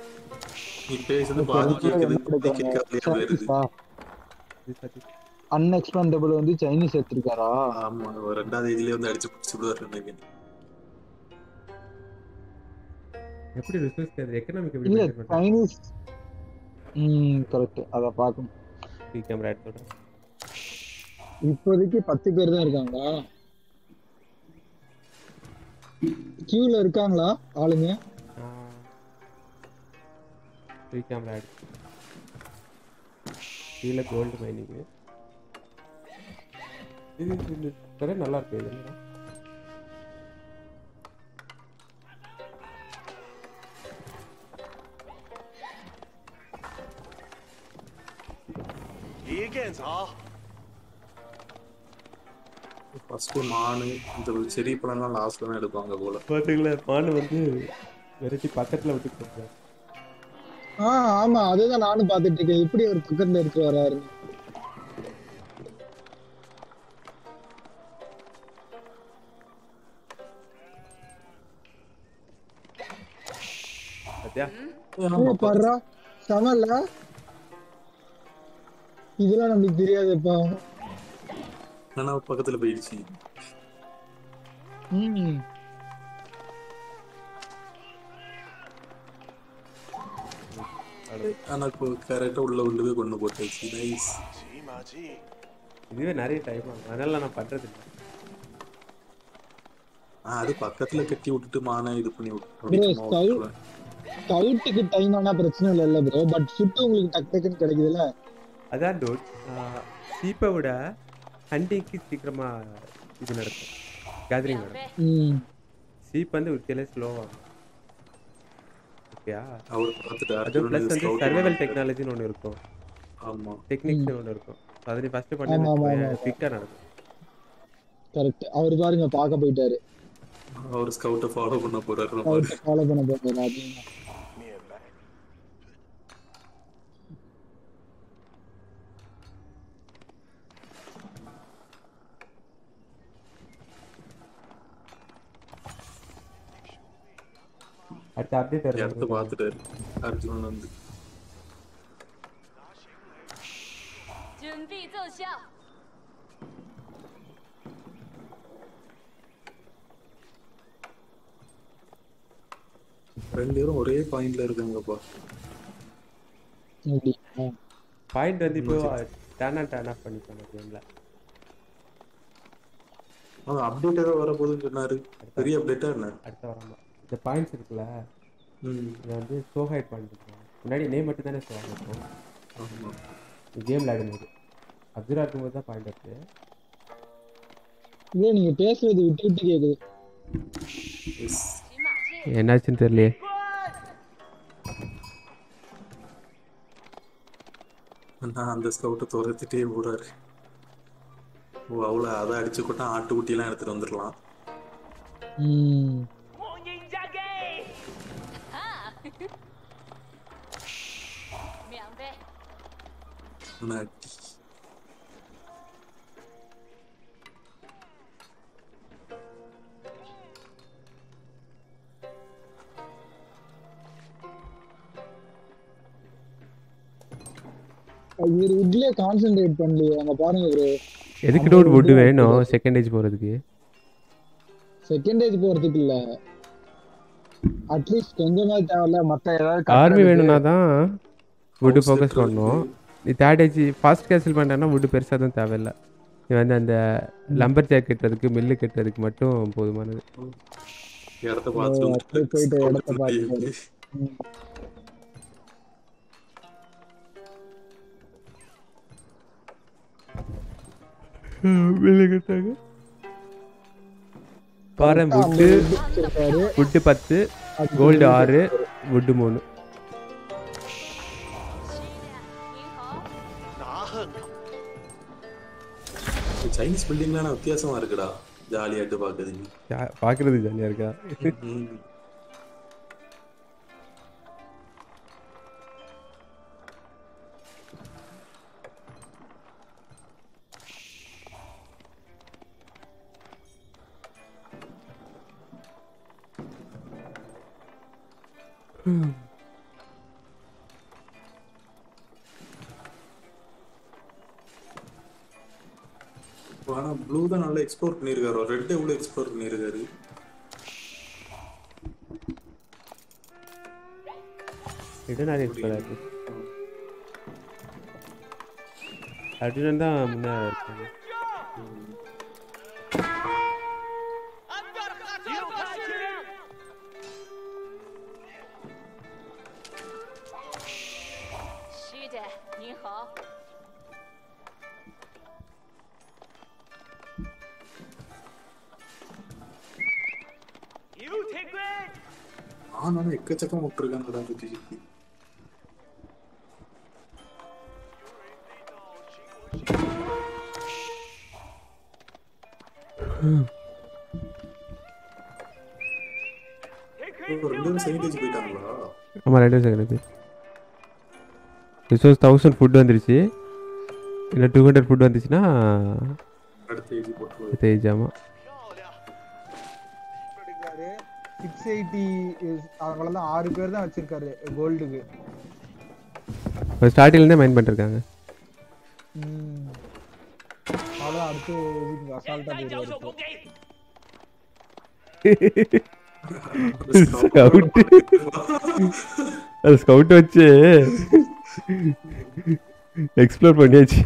நீ பேசுறது பாதி கேக்குது பாதி கேட்காமலே வருது அன்எக்ஸ்பெண்டபிள் வந்து சைனீஸ் எடுத்திருக்காரா ஆமா ஒரு ரெண்டாவது இதுலயே வந்து அடிச்சு பிடிச்சு விடுவாரு நினைக்கிறேன் எப்படி ரிசோர்ஸ் அது எக்கனாமிக் எப்படி இல்ல maintain பண்றாங்க? சைனீஸ் ம் கரெக்ட் அத பார்க்கணும் ஃப்ரீ கேமரா எடுத்தோட இப்போதைக்கு பத்து பேர் தான் இருக்காங்களா கியூல இருக்காங்களா ஆளுங்க ஃப்ரீ கேமரா எடுத்து கீழே கோல்டு மைனிங்கு இது இது வேற நல்லா இருக்கு இது என்னடா? ஃபர்ஸ்ட் மானு இந்த செடி பழம்லாம் லாஸ்ட்ல தான் எடுப்பாங்க போல பாத்தீங்களா மானு வந்து விரட்டி பக்கத்துல விட்டு போட்டார் ஆ ஆமா அதுதான் நானும் பாத்துட்டு இருக்கேன் எப்படி ஒரு பக்கத்துல எடுத்து வராரு பாத்தியா பாடுறா சமல்ல இதெல்லாம் நம்மளுக்கு தெரியாதுப்பா ஆனா பக்கத்துல போயிடுச்சு ம் ஆனா கரெக்டா உள்ள கொண்டு போய் கொண்டு போட்டாச்சு நைஸ் இதுவே நிறைய டைம் ஆகும் அதனால நான் பண்றது இல்லை அது பக்கத்துல கட்டி விட்டுட்டு மானை இது பண்ணி ப்ரோ விட்டு ஸ்கவுட் ஸ்கவுட்டுக்கு டைம் ஆனா பிரச்சனை இல்ல ப்ரோ பட் ஃபுட் உங்களுக்கு டக் டக்குன்னு கிடைக்குதுல்ல அதான் டோட் சீப்பை விட ஹண்டிங்க்கு சீக்கிரமா இது நடக்கும் கேதரிங் நடக்கும் ம் சீப் வந்து ஒரு கிளை ஸ்லோவாகும் ஓகேயா அவர் பார்த்துட்டாரு. அதுவும் ப்ளஸ் வந்து Scout சர்வைவல் பண்ணிட்டாரு. டெக்னாலஜின்னு ஒன்று இருக்கும் ஆமா டெக்னிக்ஸ் ஒன்று இருக்கும் அது நீ ஃபர்ஸ்ட் ஆமா, ஆமா, பண்ணி ஆமா. குவிக்காக நடக்கும் கரெக்ட் அவர் பாருங்க பார்க்க போயிட்டாரு அவர் ஸ்கவுட்டை ஃபாலோ பண்ண போறாரு நம்ம அவர்கிட்ட ஃபாலோ பண்ண போறாரு அப்படின்னு அடுத்த அப்டேட் இடத்த பார்த்துட்டாரு அர்ஜுனன் வந்து 准备奏效。 ரெண்டு பேரும் ஒரே பாயிண்ட்ல இருக்காங்கப்பா அப்படி ஆ. பாயிண்ட் வந்து இப்போ டேன் அண்ட் டேன் ஆஃப் பண்ணிப்பாங்க கேமில் அவன் அப்டேட் ஏதோ வரப்போகுதுன்னு சொன்னாரு பெரிய அப்டேட்டா என்ன அடுத்த வராமல் இந்த பாயிண்ட்ஸ் இருக்குல்ல ம் இதை வந்து சோஹைட் பாயிண்ட் இருக்கும் முன்னாடி நேம் மட்டும் தானே சோஹா இருக்கும் ஆமா கேம் விளையாடும்போது அப்சர்வ் இருக்கும்போது தான் பாயிண்ட் இருக்கு இதே நீங்க பேசுறது விட்டு விட்டு கேக்குது எஸ் என்னாச்சுன்னு தெரியலையே நான் அந்த ஸ்கவுட்டை துரத்திட்டே போறாரு ஓ அவ்வளோ அதை அடிச்சு கொட்டா ஆட்டுக்குட்டியெல்லாம் எடுத்துட்டு வந்துடலாம் ம் 两杯。 ஆனா அடி இவர் உட்லயே கான்சென்ட்ரேட் பண்ணலையே அங்க பாருங்க ப்ரோ எதுக்கு டவுட் வுட் வேணும் செகண்ட் ஏஜ் போகிறதுக்கு செகண்ட் ஏஜ் போறதுக்கு இல்ல அட்லீஸ்ட் கொஞ்சமா தேவையில்ல மத்த ஏதாவது ஆர்மி கட்டுறதுக்கு- வேணும்னா தான் வுட்டு House ஃபோக்கஸ் கட்டுறதுக்கு. பண்ணணும் நீ தேர்ட் ஏஜ் ஃபாஸ்ட் கேன்சல் பண்ணிட்டேன்னா வுட்டு பெருசாக தான் தேவையில்லை நீ வந்து அந்த லம்பர் ஜாக் கட்டுறதுக்கு மில்லு கட்டுறதுக்கு மட்டும் போதுமானது இடத்த ஓ, அப்படியே போயிட்டு இடத்த பார்த்துட்டு பார்த்துட்டு. ம். மில்லு கட்டாங்க பாரு கரெக்டா வுட்டு ஐம்பது wood வச்சிருக்காரு. வுட்டு பத்து அது கோல்டு gold ஆறு வுட்டு மூணு சைனீஸ் பில்டிங்லாம் வித்தியாசமா இருக்குடா ஜாலியாட்டு பாக்குறதுக்கு யா- பார்க்கறது ஜாலியாக இருக்கா ம். ப்ளூ தான் நல்லா எக்ஸ்ப்ளோர் பண்ணியிருக்காரு ரெட் எவ்வளோ எக்ஸ்ப்ளோர் பண்ணியிருக்காரு இது நிறைய எக்ஸ்போர்ட் ஆகுது அர்ஜுனன் தான் முன்னே இருக்காங்க 师姐您好， ஆனாலும் எக்கச்சக்கம் விட்டுருக்காங்கடா சுத்தி சுத்தி ஓ, ரெண்டு பேரும் சைடேஜ் போயிட்டாங்களா ஆமாம் ரெண்டு செகண்ட் ரிசோர்ஸ் தௌசண்ட் ஃபுட் வந்துருச்சு இல்லை டூ ஹண்ட்ரட் ஃபுட் வந்துச்சுன்னா அடுத்த ஏஜ் போட்டு அடுத்த ஏஜ் ஆமாம் இருக்காரு சிக்ஸ் எயிட்டி அவ்வளோதான் ஆறு பேர் தான் வச்சிருக்காரு கோல்டுக்கு இப்போ ஸ்டார்டிங்லேருந்தே மைண்ட் பண்ணிருக்காங்க அவ்வளோதான் அடுத்து இதுக்கு அசால்ட்டாக போயிடுவாரு இப்போ. ஸ்கவுட் அது ஸ்கவுட் வச்சு எக்ஸ்ப்ளோர் பண்ணியாச்சு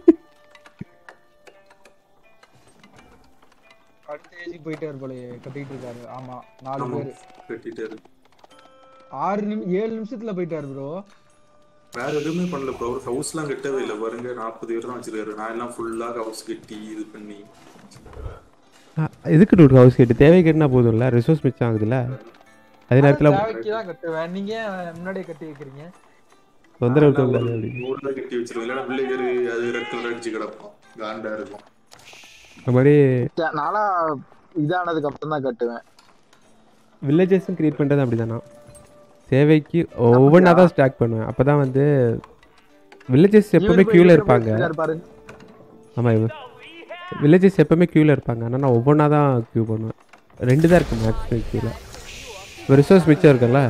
அடுத்த ஏஜுக்கு போயிட்டாரு போல கட்டிட்டு இருக்காரு ஆமா நாலு பேர் கட்டிட்டாரு ஆறு நிமி ஏழு நிமிஷத்துல போயிட்டாரு ப்ரோ வேற எதுவுமே பண்ணல ப்ரோ அவர் ஹவுஸ்லாம் கட்டவே இல்லை பாருங்க நாற்பது பேர் தான் வச்சிருக்காரு நான் எல்லாம் ஃபுல்லா ஹவுஸ் கட்டி இது பண்ணி எதுக்கு டூட் ஹவுஸ் கேட்டு தேவை கேட்டுனா போதும்ல ரிசோர்ஸ் மிச்சம் ஆகுதுல்ல அதே நேரத்தில் தேவைக்கு தான் கட்டுவேன் நீங்க ஏன் முன்னாடியே கட்டி வைக்கிறீங்க தொந்தரவு தரக்கூடாது அப்படி நூறு தான் கட்டி வச்சிருக்கோம் இல்லைன்னா வில்லேஜர் அது ரெட் கலர் அடிச்சு கிடப்போம் காண்டா இருக்கும் அந்த மாதிரி நானா இதானதுக்கு அப்புறம் தான் கட்டுவேன் வில்லேஜஸும் கிரியேட் பண்ணுறது அப்படி தானா தேவைக்கு ஒவ்வொன்றா தான் ஸ்டாக் பண்ணுவேன் அப்போ தான் வந்து வில்லேஜஸ் எப்பவுமே க்யூவில் இருப்பாங்க பாருங்க ஆமாம் வில்லேஜஸ் எப்பவுமே க்யூவில் இருப்பாங்க ஆனால் நான் ஒவ்வொன்றா தான் க்யூ பண்ணுவேன் ரெண்டு தான் இருக்கு மேக்ஸிமம் க்யூவில் இப்போ ரிசோர்ஸ் மிச்சம் இருக்குல்ல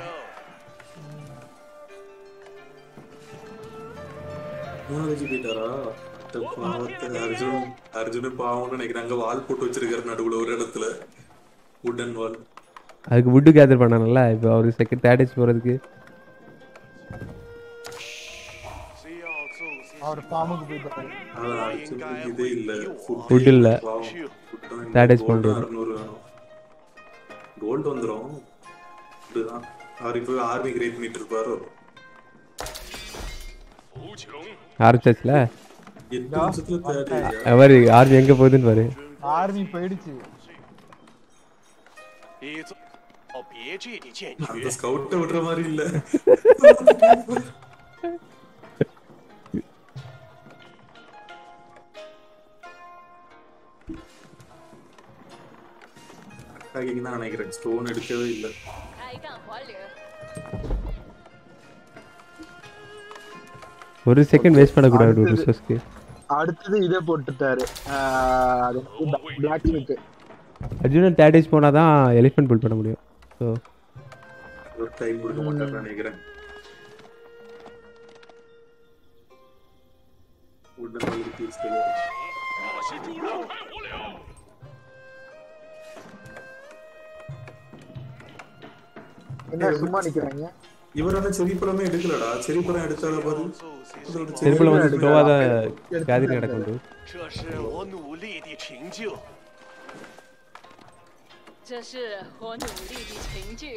மூணாவது போயிட்டாரா அட்ட பாவத்தை அர்ஜுன் அர்ஜுனு பாவம்னு நினைக்கிறாங்க வால் போட்டு வச்சிருக்காரு நடுவுல ஒரு இடத்துல உடன் வால் அதுக்கு வுட்டு கேதர் பண்ணணும்ல இப்போ அவர் செகண்ட் தேர்ட் ஏஜ் போகிறதுக்கு அவர் ஃபார்முக்கு போயிட்டாரு அதான் அர்ஜுனுக்கு இதே இல்ல Food இல்ல. Third age போக முடியாது. அறுநூறு வேணும் கோல்டு வந்துரும் இதுதான் அவர் இப்போ ஆர்மி கிரியேட் பண்ணிட்டு இருப்பாரோ ஆரம்பிச்சாச்சுல எட்டு நிமிஷத்துல தேர்ட் ஏஜ் அவர் ஆர்மி எங்கே போகுதுன்னு பாரு ஆர்மி போயிடுச்சு 你做哦，别这里见 அந்த 血， ஸ்கவுட்டை விடுற மாதிரி இல்ல அட்டாகிங் தான் நினைக்கிறேன் ஸ்டோன் எடுக்கவே இல்லை 开干还流。 ஒரு செகண்ட் வேஸ்ட் பண்ணக்கூடாது ஒரு ரிசோர்ஸ்க்கு அடுத்தது இதை போட்டுட்டாரு அது blacksmith Arjunan third age போனால் தான் எலிஃபென்ட் புல் பண்ண முடியும் ஸோ ஒரு டைம் கொடுக்க மாட்டான்னு நினைக்கிறேன் உடன் வால் தீர்த்து 我是猪肉，太无聊。 என்ன சும்மா நிக்கிறாங்க இவரான செரிப்பழமே எடுக்கலடா செரிப்பழம் எடுத்தால பாரு அதோட செரி- திருப்பலம் வந்து ஸ்லோவாக தான் கேதரிங் நடக்கும் 这是我努力的成就。 这是我努力的成就。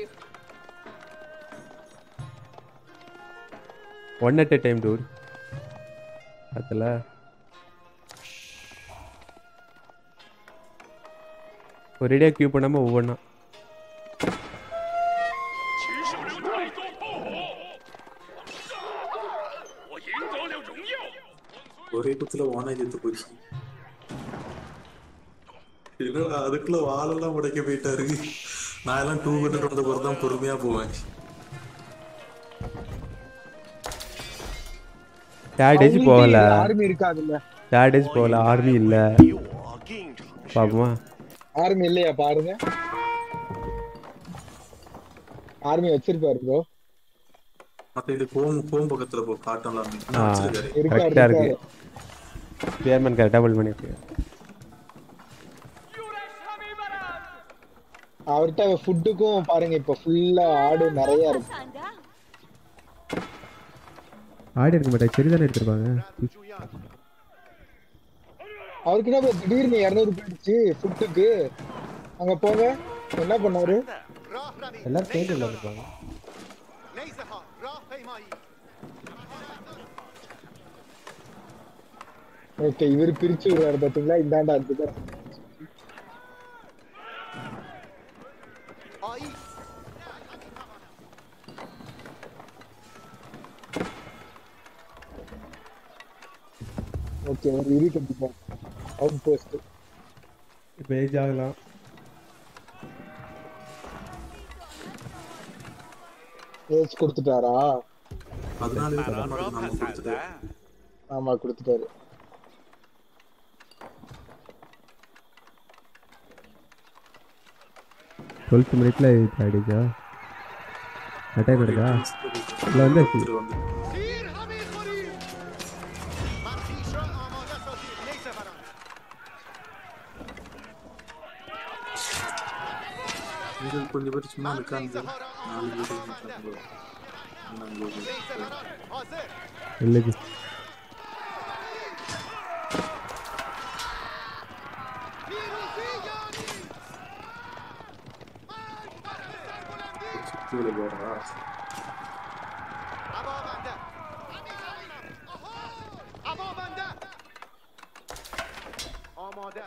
one at a time tour அதில் ஒரேடியாக க்யூ பண்ணாமல் ஒவ்வொன்றா 骑士们快速炮火！我赢得了荣耀。 ஒரே குத்துல ஓனா செத்து போச்சு இல்லடா அதுக்குள்ள வாலெல்லாம் உடைக்க போயிட்டாரு நான் எல்லாம் டூ ஹண்ட்ரட் வந்த பிறகு தான் பொறுமையா போவேன் தேர்ட் ஏஜ் போகல ஆர்மி இருக்காதுல்ல தேர்ட் ஏஜ் போகல ஆர்மி இல்லை 比我更成熟。 பாப்போமா ஆர்மி இல்லையா பாருங்க ஆர்மி வச்சிருப்பாரு ப்ரோ மத்த இது கோம் கோம் பக்கத்துல போ காட்டலாம் ஆ வச்சிருக்காரு இருக்காரு கரெக்டாக இருக்காரு இருக்கு சேர்மன் கரெக்டாக டபுள் பண்ணியிருக்கு அவர்கிட்ட ஃபுட்டுக்கும் பாருங்க இப்ப ஃபுல்லா ஆடு நிறைய இருக்கு 散的。 ஆடி இருக்க மாட்டேன் சரி தானே எடுத்திருப்பாங்க 注意啊！ அவருக்கு என்ன bro திடீர்னு இரநூறு போயிடுச்சு ஃபுட்டுக்கு அங்க போங்க என்ன பண்ணாரு راه روی எல்லாரும் சேர்ந்து விளையாண்டுருப்பாங்க نیزه ها راه پیمایی ஓகே இவர் பிரிச்சு விடுறாரு பாத்தீங்களா இந்தாண்டா இருக்கு آیی ஓகே ஒரு இரு கண்டிப்பா அவுட் போஸ்ட் இப்போ ஏஜ் ஆகலாம் ஏஜ் கொடுத்துட்டாரா அதனால நம்ம கொடுத்துட்டு ஆமா கொடுத்துட்டாரு டுவெல்த் மினிட்ல ஆயிடுச்சா அட்டாக் எடுக்கா இல்லை வந்தாச்சு வந்து تیر همی خوریم من خویش را آماده سازید نیزه بران இது கொஞ்சம் பேர் சும்மா இருக்காங்க நாலு பேர் இருக்காங்க. நாலு பேர். نیزه بران حاضر வில்லேஜ் پیروزی یعنی சுத்தி விட போறா هوا بنده هوا بنده آماده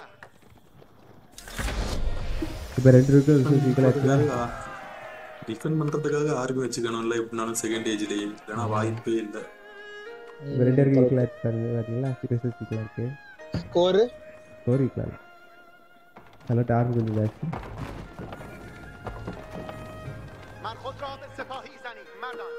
இப்போ ரெண்டு இருக்கு சீக்கிரம் ஆச்சுன்னா டிஃபெண்ட் பண்றதுக்காக ஆர்மி வச்சுக்கணும்ல எப்படினாலும் செகண்ட் ஏஜ்லயே இல்லைன்னா வாய்ப்பே இல்லை இப்போ ரெண்டு இருக்கு ஈக்குவலாக இருக்கு பாருங்க பார்த்தீங்களா சீரியஸாக ஈக்குவலாக இருக்கு ஸ்கோரு ஸ்டோரி ஈக்குவலாக அதெல்லாம் டார்க் கொஞ்சம் ஜாஸ்தி من خود را به سپاهی زنید مردان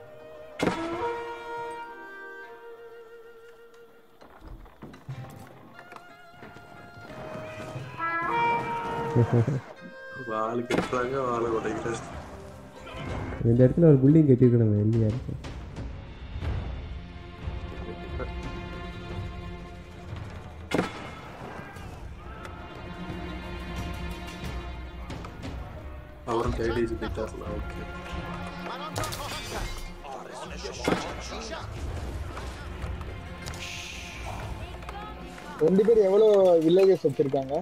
வாள் கட்டுறாங்க வாழை உடைக்கிறாங்க இந்த இடத்துல ஒரு பில்டிங் கட்டியிருக்கணும் இல்லையா இருக்கு அவரும் கைட் ஏஜ் போயிட்டார்ல ஓகே من آن را خواهم کرد آرزوی شما چیش است ரெண்டு பேர் எவ்வளவு வில்லேஜஸ் வச்சிருக்காங்க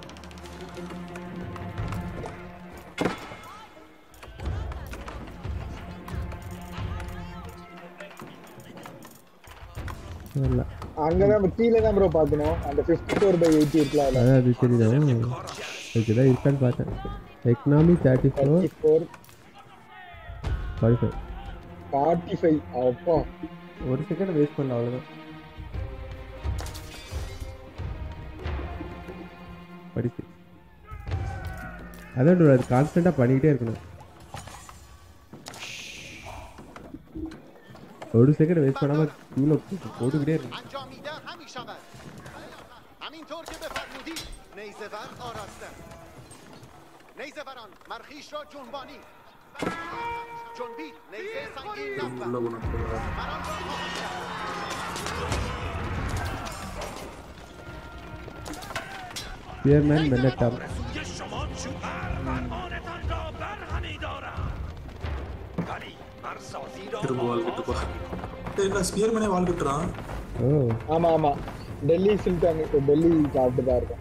இல்லை அங்கதான் கீழே தான் ப்ரோ பாக்கணும் அந்த பிப்டி ஃபோர் பை எயிட்டி இருக்குல்ல அதுல அதான் அது சரிதான் இதுதான் இருக்கான்னு பார்த்தேன் economy thirty four thirty four forty five forty five அப்பா ஒரு செகண்ட் வேஸ்ட் பண்ணல அவ்வளோதான் படிச்சு அதான் bro, அது கான்ஸ்டண்ட்டாக பண்ணிக்கிட்டே இருக்கணும் ஒரு செகண்ட் வேஸ்ட் பண்ணாமல் க்யூவில் போட்டுக்கிட்டே இருக்கணும் انجامیده همی شود همینطور که بفرمودید نیزه ور آراسته نیزه وران مرخیش را جنبانی جنبید نیزه سنگین உள்ள نبود போன من آن را خواهم کرد ஸ்பியர்மேன் மென்னட்டாம் آرزوی شما چوب فرمانتان را برهمی دارم ولی مرسازی را திரும்ப வாள் கட்டுப்பா ஏய், என்ன ஸ்பியர்மேனே வாள் கட்டுறான் ஓ ஆமா ஆமா டெல்லி சுல்தான் டெல்லி சாப்பிட்டு இருக்கும்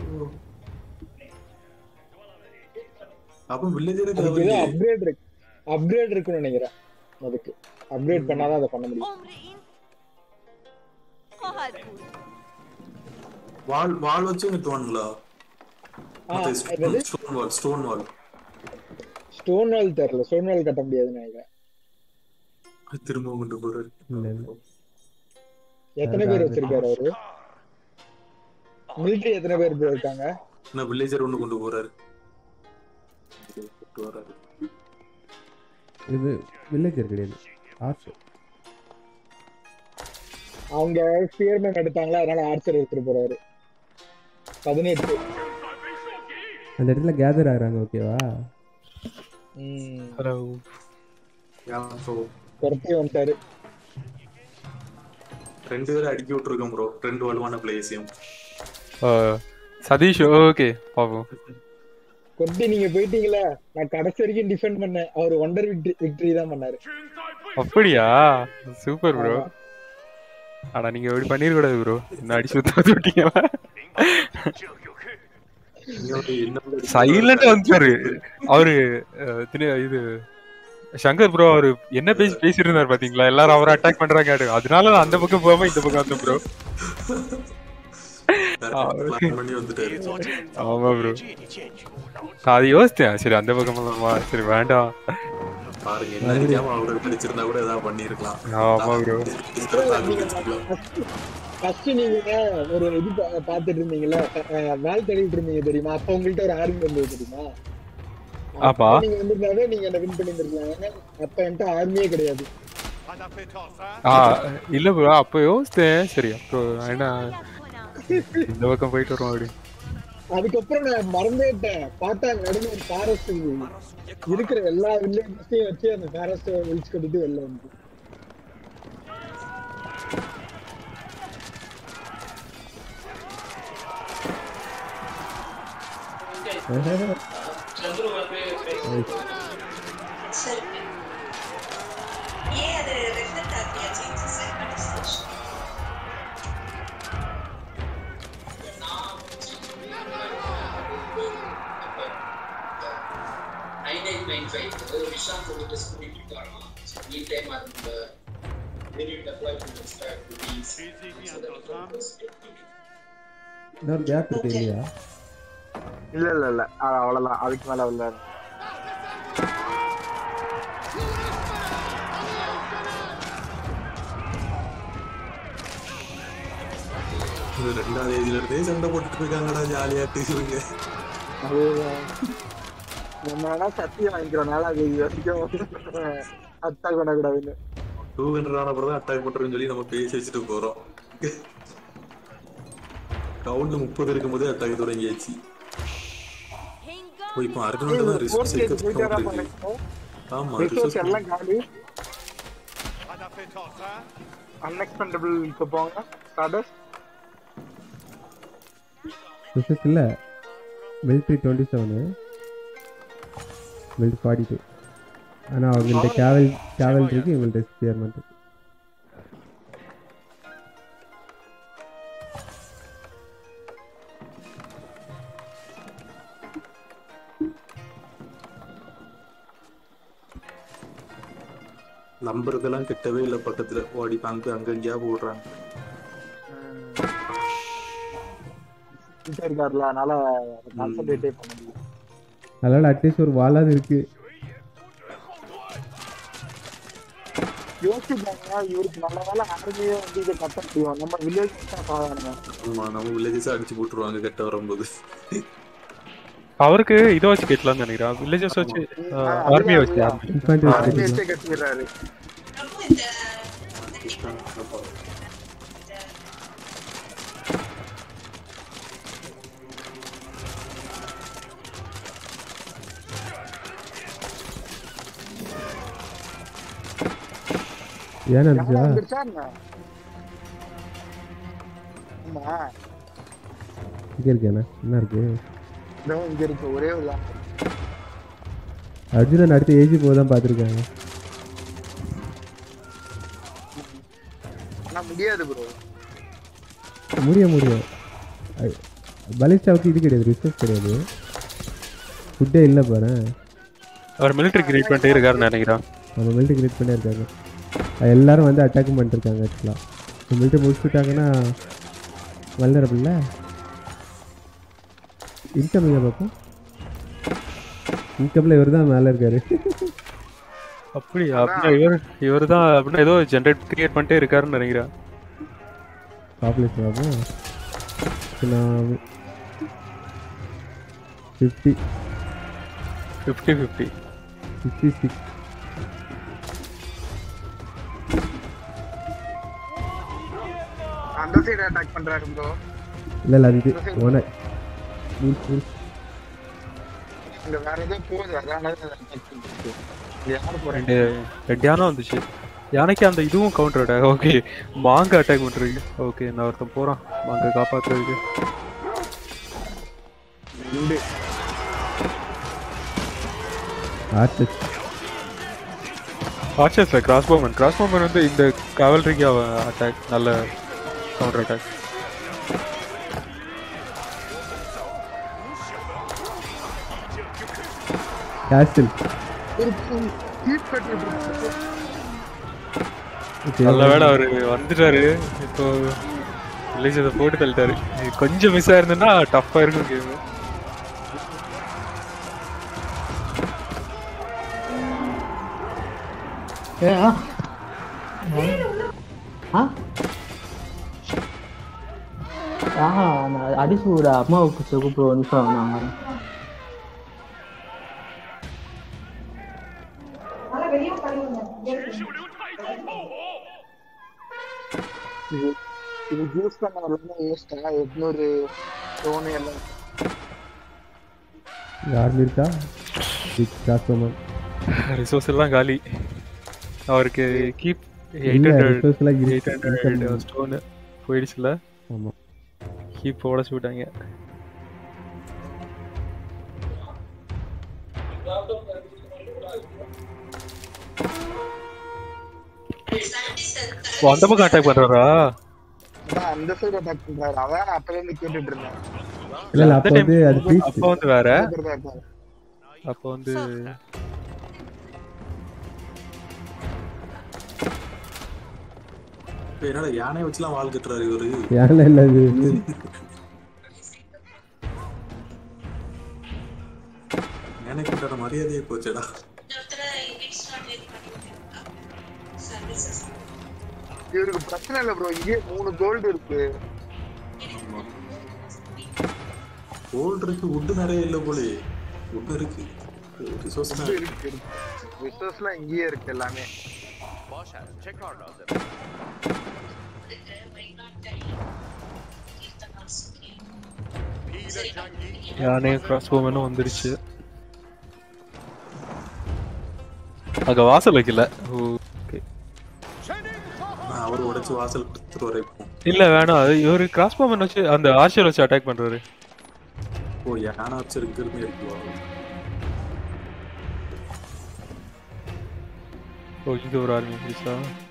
அப்ப வில்லேஜரே அதுக்கு ஏதோ தேவையில்லையே அப்கிரேட் இருக்கு அப்கிரேட் இருக்குன்னு நினைக்கிறேன் அதுக்கு அப்கிரேட் பண்ணாதான் அதை பண்ண முடியும் عمر این خواهد بود வால் வால் வச்சு கட்டுவானுங்களா ஆ, என்னது stone wall stone wall stone wall தெரியல ஸ்டோன் வால் கட்ட முடியாதுன்னு நினைக்கிறேன் திரும்ப கொண்டு போறாரு இல்ல, இல்ல. எத்தனை பேர் வச்சிருக்காரு அவரு மிலிட்டரி எத்தனை பேர் bro இருக்காங்க என்ன வில்லேஜர் ஒண்ணு கொண்டு போறாரு கொண்டு வராரு இது வில்லேஜர் கிடையாது ஆர்ட்ஸ் அவங்க ஸ்பியர்மேன் எடுத்தாங்களா அதனால ஆர்ச்சர் எடுத்துட்டு போறாரு பதினெட்டு அந்த இடத்துல கேதர் ஆகுறாங்க ஓகேவா ம் Yeah, so, துரத்தி வந்துட்டாரு ரெண்டு பேரும் அடிக்கி விட்டுருக்கோம் ப்ரோ ரெண்டு வலுவான பிளேயர்ஸையும் சதீஷ் ஓகே பாப்போம் கொட்டி நீங்க போயிட்டீங்களா நான் கடைசி வரைக்கும் டிஃபெண்ட் பண்ணேன் அவர் ஒண்டர் விக்டரி விக்டரி தான் பண்ணாரு அப்படியா சூப்பர் ப்ரோ ஆனா நீங்க இப்படி பண்ணிருக்கூடாது ப்ரோ என்ன அடிச்சு ஊத்த விட்டீங்களா சைலண்டா வந்துட்டாரு அவரு அஹ், திரு- இது சங்கர் ப்ரோ அவரு என்ன பேசி பேசிட்டு இருந்தாரு பாத்தீங்களா எல்லாரும் அவரை அட்டாக் பண்றாங்க அதனால நான் அந்த பக்கம் போகாம இந்த பக்கம் வந்தேன் ப்ரோ பிளான் பண்ணி வந்துட்டாரு ஆமா ப்ரோ நான் அதை யோசித்தேன் சரி அந்த பக்கம் போலாமா சரி வேண்டாம் பாருங்க என்ன அடிக்காம அவரை பிடிச்சிருந்தா கூட ஏதாவது பண்ணிருக்கலாம் ஆமா ப்ரோ ஃபர்ஸ்ட் நீங்க ஒரு இது பா- பாத்துட்டு இருந்தீங்கல்ல அஹ், மேல் தள்ளிட்டு இருந்தீங்க தெரியுமா அப்ப உங்கள்ட்ட ஒரு ஆர்மி வந்தது தெரியுமா ஆமா. அப்ப நீங்க வந்திருந்தாவே நீங்க என்ன வின் பண்ணிருந்திருக்கலாம் அப்ப என்கிட்ட ஆர்மியே கிடையாது هدف تازه ஆ இல்ல ப்ரோ அப்போ யோசித்தேன் சரி அப்போ என்ன இந்த பக்கம் போயிட்டு வரோம் அப்படி அதுக்கப்புறம் நான் மறந்துட்டேன் பார்த்தா நடுவில் ஒரு ஃபாரஸ்ட் இருக்கிற எல்லா வில்லேஜஸையும் வச்சு அந்த ஃபாரஸ்ட் ஒழிச்சு கட்டிட்டு வெளில வந்து ये ಅದು ರಿಫ್ಲೆಕ್ಟ್ ಆಗ್ತೀಯಾ changes nine nine five Vishant ஒரு டெஸ்ட் பண்ணிட்டு இருக்காங்க நீ டைம் அந்த லிமிட் அப்ளை பண்ணி ஸ்டார்ட் இன்னொரு கேப் இருக்கு இல்லையா இல்ல இல்ல இல்ல அவ்வளவுதான் அதுக்கு மேல உள்ள இது ரெண்டாவது ஏஜ்ல இருந்தே சண்டை போட்டுட்டு இருக்காங்கடா ஜாலியாட்டு இவங்க நம்ம வேணா சத்தியம் வாங்கிக்கிறோம்னால அது இது வரைக்கும் அட்டாக் பண்ணக்கூடாதுன்னு டூ ஹண்ட்ரட் ஆன அப்புறம் தான் அட்டாக் பண்றோம்னு சொல்லி நம்ம பேசி வச்சுட்டு போறோம் கவுண்ட் முப்பது இருக்கும் போதே அட்டாக் தொடங்கியாச்சு ஓ இப்போ அர்ஜுனோட தான் ரிசோர்ஸ் இருக்கு ஆமா ரிசோர்ஸ் ரிசோர்ஸ் எல்லாம் காலி هدف تازه அன்எக்ஸ்பெண்டபிள் இப்போ போங்க ஸ்டார்டஸ் ரிசர்ச் இல்லை military twenty seven military forty two ஆனால் அவங்கள்ட்ட கேவல் கேவல் இருக்கு இவங்கள்ட்ட ஸ்பியர்மெண்ட் இருக்கு நம்பருக்கெல்லாம் கிட்டவே இல்லை பக்கத்துல ஓடி அங்க அங்க எங்கேயா போடுறாங்க இருக்காருல அதனால கான்சென்ட்ரேட்டே பண்ண முடியல அதனால் அட்லீஸ்ட் ஒரு வாலாவது இருக்கு யோசிப்பாங்க இவருக்கு நல்ல வேலை ஆர்மியே வந்து இதை கட்ட முடியும் நம்ம வில்லேஜ் தான் சாதாரண ஆமா நம்ம வில்லேஜஸ் அடிச்சு போட்டுருவாங்க கெட்ட வரும்போது அவருக்கு இதை வச்சு கேட்கலாம்னு நினைக்கிறேன் வில்லேஜஸ் வச்சு ஆர்மியை வச்சு ஆர்மி ஆர்மி வச்சே கட்டிடுறாரு ஏன் யாரா நினச்சா வந்துருச்சா என்ன ஆமா இங்கே இருக்கேண்ணா என்ன இருக்கு இதோ இங்க இருக்கு ஒரே ஒரு lamp. அர்ஜுனன் அடுத்த ஏஜி போக தான் பார்த்துருக்காங்க ஆனா முடியாது ப்ரோ முடியும் முடியும் பலிஸ்டாவுக்கு இது கிடையாது ரிசர்ச் கிடையாது ஃபுட்டே இல்லை பாரு அவர் மிலிட்டரி கிரியேட் பண்ணிட்டே இருக்காருன்னு நினைக்கிறேன் நம்ம மிலிட்ரி கிரியேட் பண்ணி இருக்காங்க அது எல்லாரும் வந்து அட்டாக்கும் பண்ணிட்டு இருக்காங்க ஆக்சுவலாக மிலிட்ரி முடிச்சுட்டாங்கன்னா வல்னரபிள்ல இன்கம் எங்கே பார்ப்போம் இன்கமில் இவர் தான் மேலே இருக்காரு அப்படியா அப்படின்னா இவர் இவர் தான் அப்படின்னா ஏதோ ஜென்ரேட் கிரியேட் பண்ணிட்டே இருக்காருன்னு நினைக்கிறேன் பாப்புலேஷன் பார்ப்போம் இப்போ நான் fifty fifty fifty fifty six அந்த சைடு அட்டாக் பண்றாரு ப்ரோ இல்லை இல்லை அது இது ஓன ரூல்ஸ் ரூல்ஸ் இங்க வேற ஏதோ போகுது அதனால அட்டாக் பண்ணிருக்கு யார் போறேன் ரெண்டு ரெண்டு யானை வந்துச்சு யானைக்கு அந்த இதுவும் counter attack okay monk attack பண்ணுறீங்க ஓகே நான் ஒருத்தன் போகிறான் மாங்க காப்பாற்றுறதுக்கு ரெண்டு ஆர்டிஸ்ட் ஆர்ச்சர்ஸ்ல கிராஸ் போமன் கிராஸ் போமன் வந்து இந்த கவல்ரிக்கு அட்டாக் நல்ல கவுண்டர் அட்டாக் கேஸ்டில் கீப் கட்டிட்டு நல்ல வேளை அவரு வந்துட்டாரு இப்போ வில்லேஜ் அதை போட்டு தள்ளிட்டாரு இது கொஞ்சம் மிஸ் ஆயிருந்ததுன்னா டஃப்பா இருக்கும் கேம் ஏ ஆ ஆ ஆஹா நான் அடிச்சு விட அம்மாவுக்கு கூப்பிடுவோம் ஒரு நிமிஷம் நான் வரேன் இது இது ஜூஸ் பண்ண வரலாம் வேஸ்டா எட்நூறு டோனு எல்லாம் யாருன்னு இருக்கா பிக் காஸ்டமர் ரிசோர்ஸ் எல்லாம் காலி அவருக்கு கீப் எயிட் இல்ல, ஹண்ட்ரட் resource எல்லாம் இருக்கு. எயிட் ஹண்ட்ரட் ஸ்டோனு போயிடுச்சுல ஆமா கீப் உடச்சு விட்டாங்க ஓ, அந்த பக்கம் அட்டாக் பண்றாரா அதான் அந்த சைடு அட்டாக் பண்றாரு அதான் நான் அப்பல இருந்து கேட்டுட்டு இருந்தேன் இல்ல இல்ல அப்ப அந்த வந்து time அது பீச் அப்ப வந்து வேற கேக்குறதா இருக்காரு. அப்ப வந்து இப்ப என்னடா யானை வச்சுலாம் வால் கட்டுறாரு இவரு யாருல இல்ல அது எனக்கு உண்டான மரியாதையே போச்சேடா இவருக்கு பிரச்சனை இல்ல ப்ரோ இங்கே மூணு கோல்டு இருக்கு கோல்டு இருக்கு உட்டு நிறைய இல்ல போலே உட்டு இருக்கு ரிசோர்ஸ் தான் இருக்கு இருக்கு ரிசோர்ஸ்லாம் இங்கேயே இருக்கு எல்லாமே باشد چه کار لازم پیل جنگی யானையும் கிராஸ் போமனும் வந்துருச்சு அங்க வாசல் வைக்கல ஓகே நான் அவர் உடைச்சு வாசல் கொடுத்துட்டு வர இப்போ இல்ல வேணாம் அது இவரு கிராஸ் போமன் வச்சு அந்த ஆர்ச்சர் வச்சு அட்டாக் பண்றாரு ஓ யானை வச்சிருக்கிறது இருக்குவா ஓ இது ஒரு ஆர்மி பிடிச்சா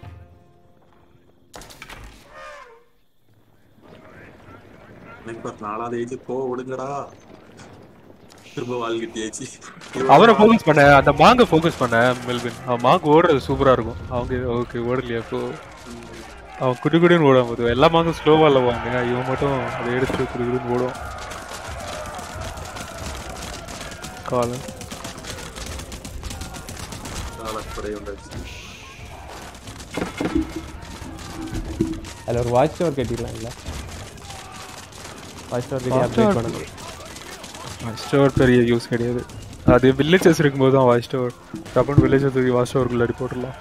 எனக்கு பார்த்து நாலாவது ஏஜ் போ விடுங்கடா திரும்ப வால் கட்டியாச்சு அவரை ஃபோக்கஸ் பண்ண அந்த மாங்க ஃபோக்கஸ் பண்ண மெல்வின் அவன் மாங்க ஓடுறது சூப்பரா இருக்கும் அவங்க ஓகே ஓடலையா இப்போ அவன் குடி குடின்னு ஓடாம போது எல்லா மாங்கும் ஸ்லோவா இல்ல வாங்க இவன் மட்டும் அதை எடுத்து குடி குடின்னு ஓடும் காலம் காலப்படை வந்தாச்சு அதில் ஒரு வாட்ச் டவர் கட்டிடலாம் இல்லை வாட்ச் டவர் கட்டி அப்டேட் பண்ணணும் வாய்ஸ் டவர் பெரிய யூஸ் கிடையாது அது வில்லேஜஸ் இருக்கும்போது தான் வாய்ஸ் டவர் டப்புன்னு வில்லேஜஸ் தூக்கி வாய்ஸ் டவருக்குள்ள அடி போட்டுடலாம்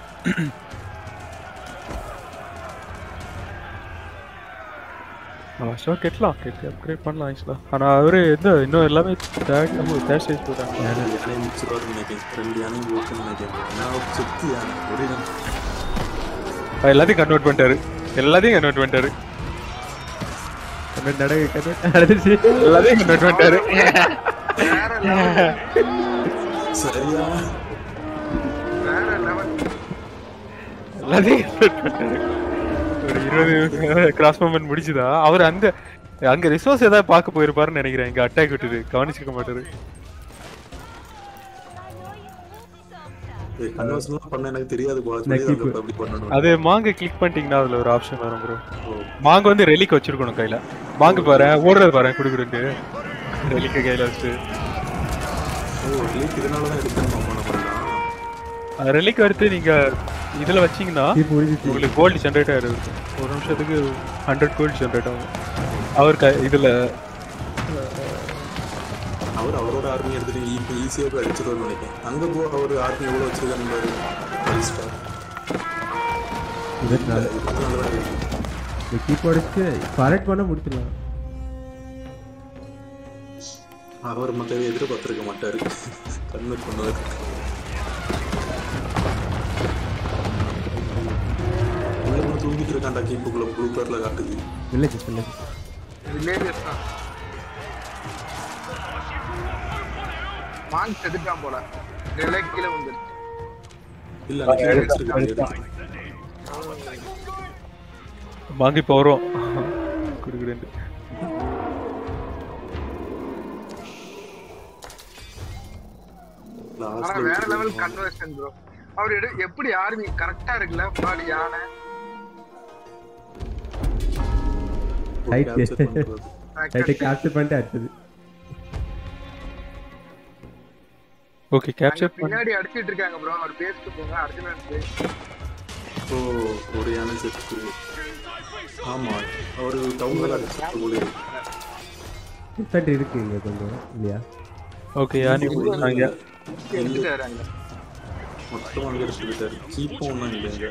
வாய்ஸ் டவர் கெட்டலாம் கெட்டி அப்கிரேட் பண்ணலாம் ஆக்சுவலாக ஆனால் அவரு எந்த இன்னும் எல்லாமே தேர்ட் தேர்ட் ஸ்டேஜ் போயிட்டாங்க யானை யானை முடிச்சிருவாருன்னு நினைக்கிறேன் ரெண்டு யானையும் ஓட்டுன்னு நினைக்கிறேன் நான் ஒரு சுத்தி யானை ஒரே நான் அவர் எல்லாத்தையும் கன்வெர்ட் பண்ணிட்டாரு எல்லாத்தையும் கன்வெர்ட் பண்ணிட்டாரு கன்வெர்ட் நட கன்வெர்ட் நடந்துச்சு எல்லாத்தையும் கன்வெர்ட் பண்ணிட்டாரு சரியா வேற லெவல் எல்லாத்தையும் convert பண்ணிட்டாரு ஒரு இருபது கிராஸ் மூமெண்ட் முடிச்சுதா அவர் அந்த அங்க ரிசோர்ஸ் ஏதாவது பார்க்க போயிருப்பாருன்னு நினைக்கிறேன் இங்க அட்டாக் விட்டுட்டு கவனிச்சிருக்க மாட்டாரு கன்வர்ஷன்லாம் பண்ண எனக்கு தெரியாது போல நான் சொல்லி keep- அங்க அப்படி பண்ணணும் அது மாங்க கிளிக் பண்ணிட்டீங்கன்னா அதுல ஒரு ஆப்ஷன் வரும் ப்ரோ மாங்க வந்து ரெலிக் வச்சிருக்கணும் கையில மாங்க பாரு ஓடுறது பாரு குடுக்குறதுக்கு ரெலிக்க கையில வச்சு ஓ லீக் இதனால தான் எடுக்கணும் நம்ம நம்மலாம் ரெலிக் எடுத்து நீங்க இதுல வச்சீங்கன்னா Keep முடிஞ்சிச்சு. உங்களுக்கு கோல்டு ஜென்ரேட் ஆயிடுது ஒரு நிமிஷத்துக்கு ஹண்ட்ரட் கோல்டு ஜென்ரேட் ஆகும் அவர் க இதுல அவர் அவரோட ஆர்மி எடுத்துட்டு இப்போ ஈஸியாக போய் அடிச்சிருவாருன்னு நினைக்கிறேன் அங்க போ அவர் ஆர்மி எவ்வளோ வச்சிருக்காங்க பாரு ஃபைவ் ஸ்டார் இருபத்தி நாலு அதனால தான் இருக்கு இந்த கீப் அடிச்சு கரெக்ட் பண்ண முடிச்சிடலாம் அவர் மற்ற எதிர்பார்த்திருக்க மாட்டாரு கன்வெர்ட் பண்ணுவார் உள்ள தூங்கிட்டு இருக்காண்டா கீப்புக்குள்ள ப்ளூ கலர்ல காட்டுது வில்லேஜ் வில்லேஜ் வில்லேஜஸ் தான் மாங் செதுட்டான் போல ரிலே கீழே வந்துருச்சு இல்ல அந்த கீழே வச்சிருக்காங்க எடுத்து. மாங்கி இப்போ வரும் குடுக்குறேன் ஆனா லாஸ்ட்ல வேற லெவல் விட்டுருவாங்க. கன்வர்ஷன் ப்ரோ அவர் எடு எப்படி ஆர்மி கரெக்டா இருக்குல்ல முன்னாடி யானை ரைட் capture பண்றது. ரைட்டை கேப்சர் பண்ணிட்டு அடுத்தது ஓகே கேப்சர் பண்ணி பின்னாடி அடிச்சிட்டு இருக்காங்க ப்ரோ அவர் பேஸ்க்கு போங்க அர்ஜுனன் பேஸ் ஓ ஒரு யானை செத்து ஆமா அவரு டவுன்ல அடிச்சு போல டிஃபெண்ட் இருக்கு இங்க கொஞ்சம் இல்லையா ஓகே யானி நாங்க எடுத்துட்டாரு அங்க மொத்தமா அங்க எடுத்துக்கிட்டாரு கீப்பும் ஒண்ணும் இல்லைங்க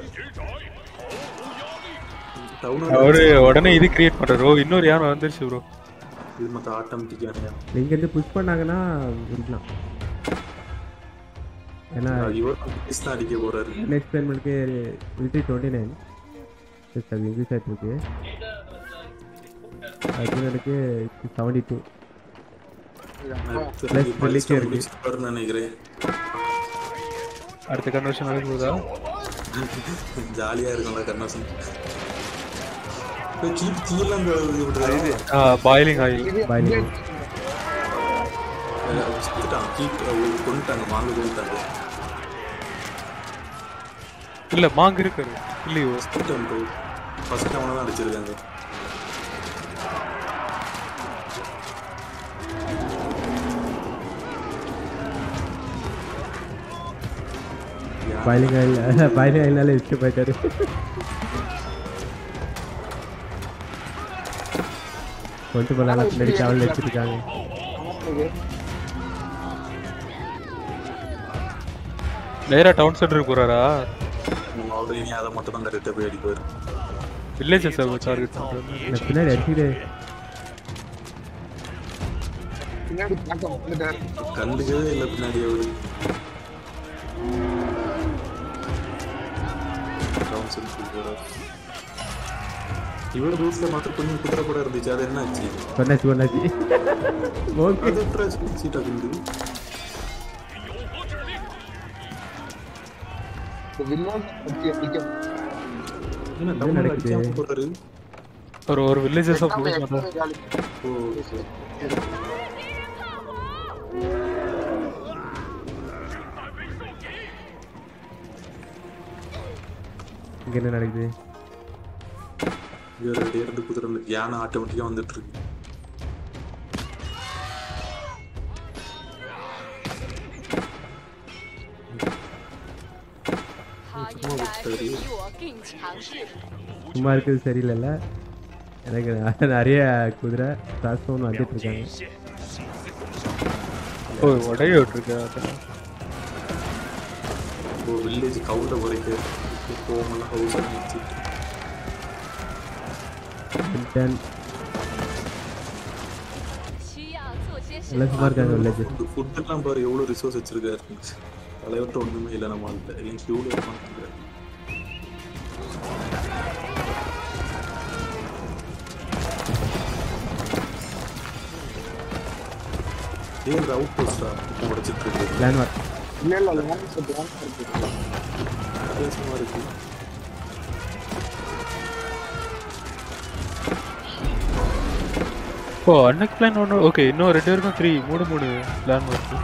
டவுன் அவரு உடனே இது கிரியேட் பண்றாரு ஓ இன்னொரு யானை வந்துருச்சு ப்ரோ இது மத்த ஆட்டோமேட்டிக் யானையா இங்க இருந்து புஷ் பண்ணாங்கன்னா இருக்கலாம் ஏன்னா இவர் பேஸ் தான் அடிக்க போறாரு நெக்ஸ்ட் பேமெண்ட்க்கு மிலிட்ரி டுவெண்ட்டி நைன் அது இன்க்ரீஸ் ஆகிட்டு இருக்கு அர்ஜுனனுக்கு செவன்டி டூ Plus relic இருக்கு. நினைக்கிறேன் அடுத்த கன்வர்ஷன் நடக்குதா ஜாலியா இருக்கும்ல கர்ணாசன் கீப் கீழ அந்த இது விடுறாரு பாயிலிங் ஆயில் பாயிலிங் செத்துட்டான் கீப் கொண்டுட்டாங்க மாங்கு கொண்டுட்டாங்க இல்ல மாங்க இருக்காரு இல்லையோ செத்துட்டான் ப்ரோ ஃபர்ஸ்ட் அவனை தான் அடிச்சிருக்காங்க பாயிலிங் ஆயில் பாயிலிங் ஆயில்னால எஸ்கேப் ஆயிட்டாரு கொண்டு போனாங்க பின்னாடி காவல் வச்சிருக்காங்க நேரா டவுன் சென்டருக்கு போறாரா அவரு இனி அதை மட்டும் தான் கரெக்டாக போய் அடிப்பாரு வில்லேஜஸ் டார்கெட் பண்றாரு நான் பின்னாடி அடிச்சுட்டு பின்னாடி பார்க்க வந்துட்டாரு கண்டுக்கவே இல்லை பின்னாடி அவரு கவுன்சில் சொல்றாரு. இவர் ரூட்ல மாத்திரம் கொஞ்சம் குதிரை கூட இருந்துச்சு அது என்ன ஆச்சு சொன்னாச்சு சொன்னாச்சு ஓகே அது எப்படி சீட்டா குண்டு இந்த வில்லன் பத்தி அடிக்க என்ன என்ன டவுன்ல நடக்குது? அடிக்காம போறாரு ஒரு ஒரு வில்லேஜஸ் ஆஃப் எல்லாமே பண்றாரு எப்பவுமே காலி ஓ ஓகே இங்க என்ன நடக்குது இவர் ரெண்டு இரண்டு குதிரை இருந்து- யானை ஆட்டோமேட்டிக்கா வந்துட்டு இருக்கு சும்மா இருக்கிறது சரியில்லைல்ல எனக்கு ந- நிறைய குதிரை டிரான்ஸ்ஃபார்ம் வந்துட்டு இருக்காங்க ஓ உடைய விட்டுருக்கா அதான். இப்போ வில்லேஜ் கவுண்ட குறைக்க போகலாம் ஹவுஸ் வச்சுட்டு தென் எல்லாம் சும்மா இருக்காங்க வில்லேஜ் ஃபுட் எல்லாம் பாரு எவ்வளவு ரிசோர்ஸ் வச்சிருக்காரு தலைவர்கிட்ட ஒண்ணுமே இல்லை நம்ம ஆள்கிட்ட எல்லாம் கியூல இருப்பாங்க ஏன் இந்த அவுட் போஸ்டா இப்போ உடைச்சிட்டு இருக்கு பிளான் வார் இல்ல இல்ல லான்ஸ் லான்ஸ் இருக்கு வித்தியாசமா இருக்கு ஓ அன்னைக்கு பிளான் ஒன்று ஓகே இன்னும் ரெண்டு பேருக்கும் த்ரீ மூணு மூணு பிளான் இருக்கு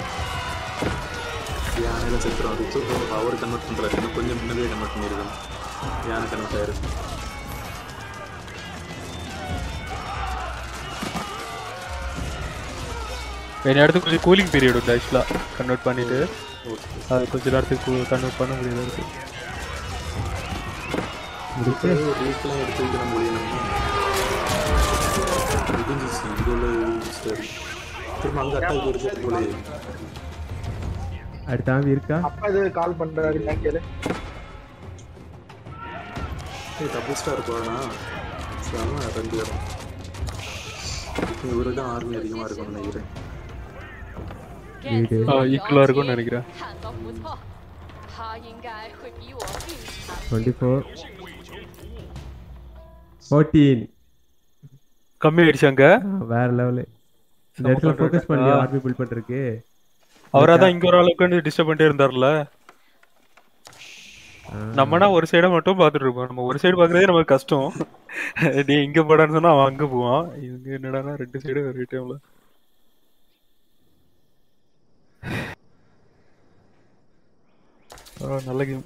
யானையில செத்துரும் அது அவர் கன்வெர்ட் பண்றாரு இன்னும் கொஞ்சம் முன்னாடியே கன்வெர்ட் பண்ணிருக்கணும் யானை கன்வெர்ட் ஆயிருக்கு என் இடத்துக்கு கொஞ்சம் கூலிங் பீரியட் உண்டு ஆக்சுவலாக கன்வெர்ட் பண்ணிட்டு அது கொஞ்ச நேரத்துக்கு கன்வெர்ட் பண்ண முடியாது இருக்கு முடிச்சு ரூட்லாம் எடுத்து வைக்கிற முடியும் முடிஞ்சிச்சு இது உள்ள சரி திரும்ப அங்க அட்டாக் வருது போல அடுத்த ஆம்பி இருக்கா அப்பா இது கால் பண்றாரு நான் கேளு ஏய் டபுள் ஸ்டார் போறனா செம ரெண்டு பேரும் இப்போ இவரு தான் ஆர்மி அதிகமா இருக்கும்னு நினைக்கிறேன் வீடு ஈக்குவலாக இருக்கும்னு நினைக்கிறேன் 看都不错，他应该会比我更强。 டுவெண்ட்டி ஃபோர் ஃபோர்டீன் கம்மி ஆயிடுச்சு அங்க வேற லெவலு இந்த இடத்துல ஃபோக்கஸ் பண்ணி ஆர்மி பில்ட் பண்றதுக்கு அவரா தான் இங்க ஒரு அளவுக்கு டிஸ்டர்ப் பண்ணிட்டே இருந்தார்ல நம்மனா ஒரு சைடை மட்டும் பார்த்துட்டு இருப்போம் நம்ம ஒரு சைடு பார்க்கறதே நமக்கு கஷ்டம் நீ இங்க போடான்னு சொன்னா அவன் அங்க போவான் இவங்க என்னடான்னா ரெண்டு சைடு ஒரே டைம்ல நல்ல கேம்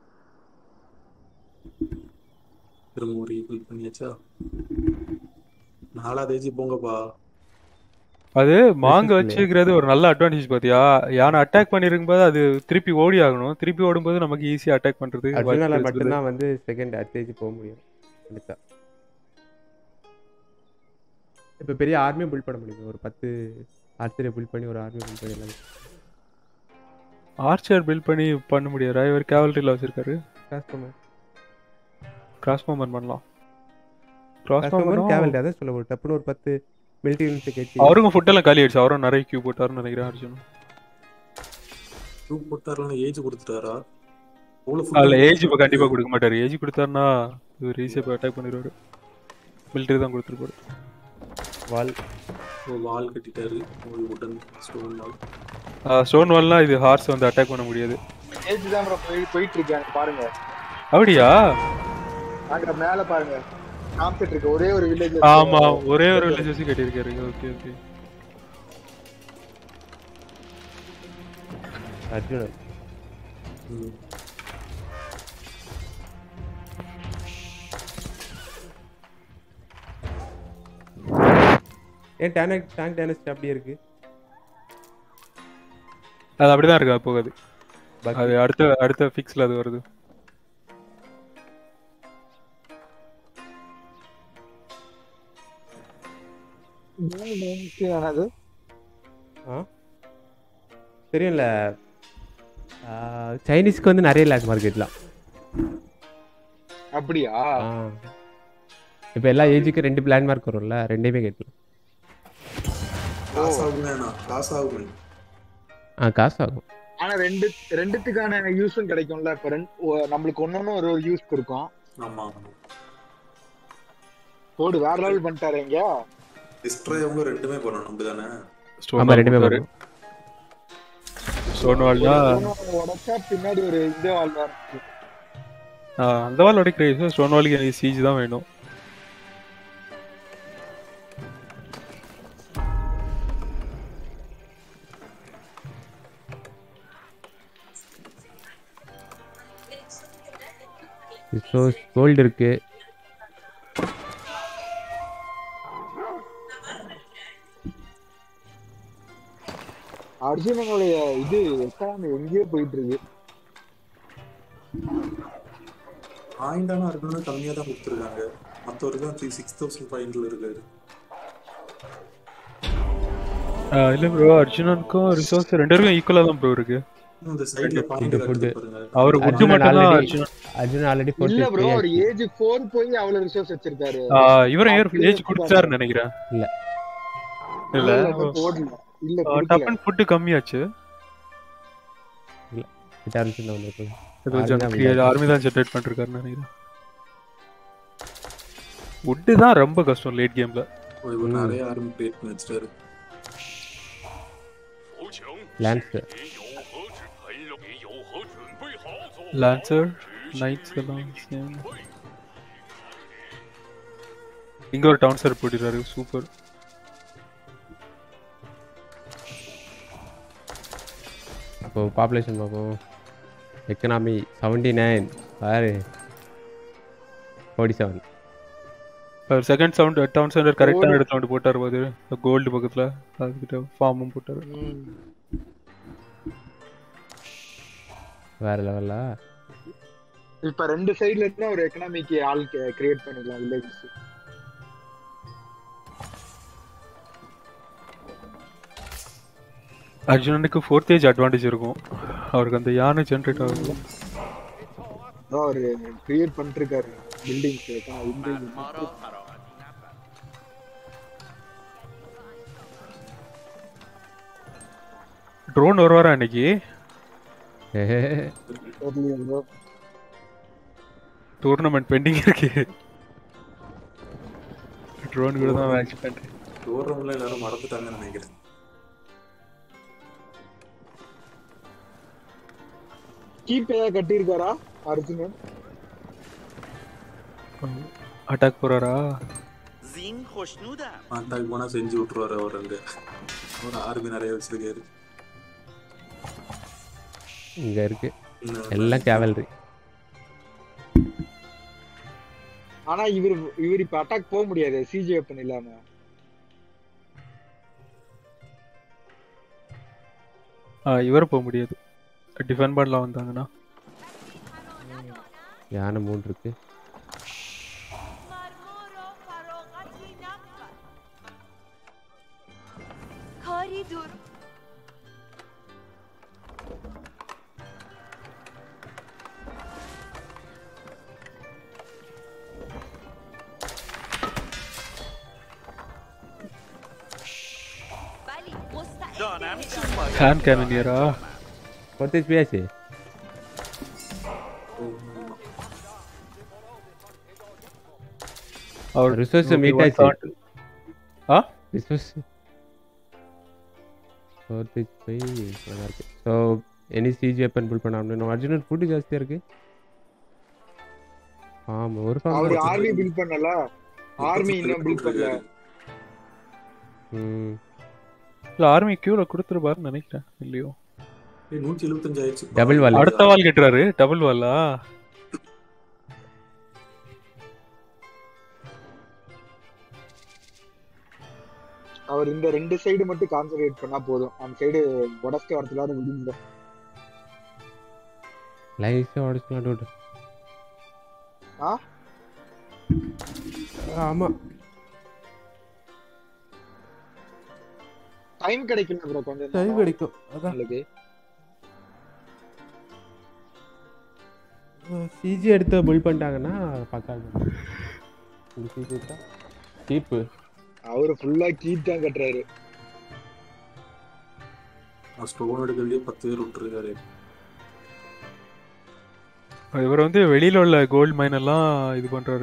திரும்ப ஒரு ஹீல் பண்ணியாச்சா நாலாவது ஏஜ் போங்கப்பா அது மாங்க வச்சுக்கிறது ஒரு நல்ல அட்வான்டேஜ் பாத்தியா யானை அட்டாக் பண்ணிருக்கும்போது அது திருப்பி ஓடி ஆகணும் திருப்பி ஓடும்போது நமக்கு ஈஸியா அட்டாக் பண்றது அர்ஜுனால மட்டும்தான் வந்து செகண்ட் அட்டேஜ் போக முடியும் எடுத்தா இப்போ பெரிய ஆர்மியை பில்ட் பண்ண முடியும் ஒரு பத்து ஆர்ச்சரை பில்ட் பண்ணி ஒரு ஆர்மி பில்ட் பண்ணி எல்லாமே ஆர்ச்சர் பில்ட் பண்ணி பண்ண முடியாதா இவர் கேவல்ரியில் வச்சிருக்காரு கிராஸ்போமர் கிராஸ்போமன் பண்ணலாம் கிராஸ்போமர் கிராஸ்போமன் கேவல்ரி அதான் சொல்ல ஒரு டப்புன்னு ஒரு பத்து மிலிட்டரி யூனிட் கேட்டு அவருக்கும் ஃபுட் எல்லாம் காலி ஆயிடுச்சு அவரும் நிறைய கியூ போட்டாருன்னு நினைக்கிறேன் அர்ஜுன் டூ போட்டாருன்னு ஏஜ் கொடுத்துட்டாரா அதுல ஏஜ் இப்போ கண்டிப்பா கொடுக்க மாட்டாரு ஏஜ் கொடுத்தாருன்னா இவர் ஈஸியா இப்போ அட்டாக் பண்ணிடுவாரு மிலிட்டரி தான் கொடுத்துருப்பாரு வால் வால் கட்டிட்டாரு ஒரு உடன் ஸ்டோன் வால் ஸ்டோன் வால்னா இது ஹார்ஸ் வந்து அட்டாக் பண்ண முடியாது ஏஜ் தான் bro போய் போயிட்டு இருக்காங்க பாருங்க அப்படியா அங்க மேல பாருங்க காமிச்சிட்டு இருக்கு ஒரே ஒரு வில்லேஜ் ஆமா ஒரே ஒரு வில்லேஜ் வச்சு கட்டியிருக்காரு ஓகே ஓகே அர்ஜுனன் ஏன் டேனக் டேங்க் டேனஸ்ட் அப்படியே இருக்கு அது அப்படிதான் இருக்கா போகாது அது அடுத்த அடுத்த ஃபிக்ஸ்ல அது வருது அது ஆ தெரியும்ல ஆ, சைனீஸ்க்கு வந்து நிறைய லேக் மார்க்கெட்லாம் அப்படியா இப்போ எல்லா ஏஜுக்கு ரெண்டு பிளான் மார்க் வரும்ல ரெண்டையுமே கேட்கலாம் காசு ஆகுமே காசு ஆகுமே ஆ காசு ஆகும் ஆனா ரெண்டு ரெண்டுத்துக்கான யூஸும் கிடைக்கும்ல இப்ப ரெண்டு ஒ- நம்மளுக்கு ஒன்னொன்னு ஒரு ஒரு யூஸ் இருக்கும் ஆமா போடு வேற லெவல் பண்ணிட்டாரு இங்க டிஸ்ட்ராய் அவங்க ரெண்டுமே பண்ணணும் அப்படிதானே ஆமா ரெண்டுமே வரும் ஸ்டோன் வால்னா உடச்சா பின்னாடி ஒரு இந்த வால் வேற இருக்கு. அந்த வால் உடைக்கிற ஸ்டோன் வாலுக்கு எனக்கு சீஜ் தான் வேணும் ஸோ கோல்டு இருக்கு அர்ஜுனனுடைய இது எக்கானமி எங்கேயோ போயிட்டு இருக்கு பாயிண்டான இருக்கணும்னு கம்மியா தான் கொடுத்துருக்காங்க மற்றவருக்கு தான் த்ரீ சிக்ஸ் தௌசண்ட் பாயிண்ட்ல இருக்காரு ஆஹ் இல்ல ப்ரோ அர்ஜுனனுக்கும் ரிசோர்ஸ் ரெண்டு பேருக்கும் ஈக்குவலா தான் ப்ரோ இருக்கு இந்த சைடுல பாயிண்ட் ஃபுட்டு பாருங்க அவர் wood மட்டும் தான் அர்ஜுனன் அர்ஜுன் ஆல்ரெடி இல்ல ப்ரோ போட்டு ஒரு ஏஜ் ஃபோர் போய் அவ்வளவு ரிசோர்ஸ் வச்சிருக்காரு ஆஹ் இவரும் ஏர் ஏஜ் கொடுத்தாருன்னு நினைக்கிறேன் இல்ல இல்ல இல்ல, இல்ல, போடல இல்ல ஆஹ் கொடுக்கல. டப்பன் ஃபுட்டு கம்மியாச்சு இல்ல கிட்டார் தான் வந்திருக்கலாம் ஏதோ ஆர்மி தான் ஜென்ரேட் பண்ணிருக்காருன்னு நினைக்கிறேன் வுட்டு தான் ரொம்ப கஷ்டம் லேட் கேம்ல இவர் நிறைய ஆர்மி கிரியேட் பண்ணி வச்சிட்டாரு லான்ஸ் லான்சர் நைட்ஸ் எல்லாம் same. இங்க ஒரு டவுன் சார் போட்டிருக்காரு சூப்பர் அப்போ பாப்புலேஷன் பார்ப்போம் எக்கனாமி செவன்டி நைன் பாரு ஃபோர்ட்டி செவன் அவர் செகண்ட் சவுண்ட் டவுன் சென்டர் கரெக்டான இடத்துல வந்து போட்டார் போது கோல்டு பக்கத்துல அதுக்கிட்ட ஃபார்மும் போட்டாரு வேற லெவலா இப்ப ரெண்டு சைடுல இருந்து ஒரு எக்கனாமிக்கு ஆள் கிரியேட் பண்ணிக்கலாம் வில்லேஜஸ் அர்ஜுனனுக்கு ஃபோர்த் ஏஜ் அட்வான்டேஜ் இருக்கும் அவருக்கு அந்த யானை ஜென்ரேட் ஆகும் அவர் கிரியேட் பண்ணிட்டு இருக்காரு பில்டிங்ஸ் பில்டிங் ட்ரோன் வருவாரா அன்னைக்கு டூர்னமெண்ட் பெண்டிங் இருக்கு ட்ரோன் கூட தான் மேட்ச் பண்றேன் டோர்னமெண்ட்ல எல்லாரும் மறந்துட்டாங்கன்னு நினைக்கிறேன் கீப் ஏதாவது கட்டியிருக்காரா அர்ஜுனன் அட்டாக் போறாரா زین خوشنودم அட்டாக் போனா செஞ்சு விட்டுருவாரு அவர் அங்க அவர் ஆர்மி நிறைய வச்சிருக்காரு இங்க இருக்கு எல்லாம் கேவல்ரி ஆனா இவர் இவர் இப்ப அட்டாக் போக முடியாது சிஜி வெப்பன் இல்லாம ஆ, இவர் போக முடியாது டிஃபெண்ட் பண்ணலாம் வந்தாங்கன்னா யானை மூணு இருக்கு کاری دور ولی مستعد دانم چون باید ஹேண்ட் கேனனியரா பத்து பேச்சு அவர் ரிசோர்ஸ் okay, மீட் one ஆச்சு thought. ஆ ரிசோர்ஸ் ஃபோர்த்து போய் நல்லா இருக்கு so any siege weapon bill பண்ண அப்படின்னு அர்ஜுனன் ஃபுட்டு ஜாஸ்தியாக இருக்கு ஆமாம் ஒரு அவர் farm ஆர்மி பில்ட் பண்ணல ஆர்மி இன்னும் பில்ட் பண்ணல ம் இல்ல ஆர்மி கியூல கொடுத்துருப்பாருன்னு நினைக்கிறேன் இல்லையோ ஏய், நூத்தி எழுபத்தஞ்சு ஆயிடுச்சு டபுள் வால் அடுத்த வால் கட்டுறாரு டபுள் வாலா அவர் இந்த ரெண்டு சைடு மட்டும் கான்சென்ட்ரேட் பண்ணா போதும் அந்த சைடு உடச்சிட்டு வரதுலாத முடிஞ்சிடும் லைஃபே உடச்சுக்கலாம் டோட்டு ஆ ஆமாம் டைம் கிடைக்கல ப்ரோ கொஞ்சம் டைம் கிடைக்கும் அதான் உங்களுக்கு சிஜி எடுத்து பில் பண்ணிட்டாங்கன்னா பக்காது இந்த சிஜி எடுத்தா சீப்பு அவரு ஃபுல்லா கீட் தான் கட்டுறாரு ஸ்டோன் எடுக்கிறதே பத்து பேர் விட்டுருக்காரு இவர் வந்து வெளியில உள்ள கோல்ட் மைன் எல்லாம் இது பண்றாரு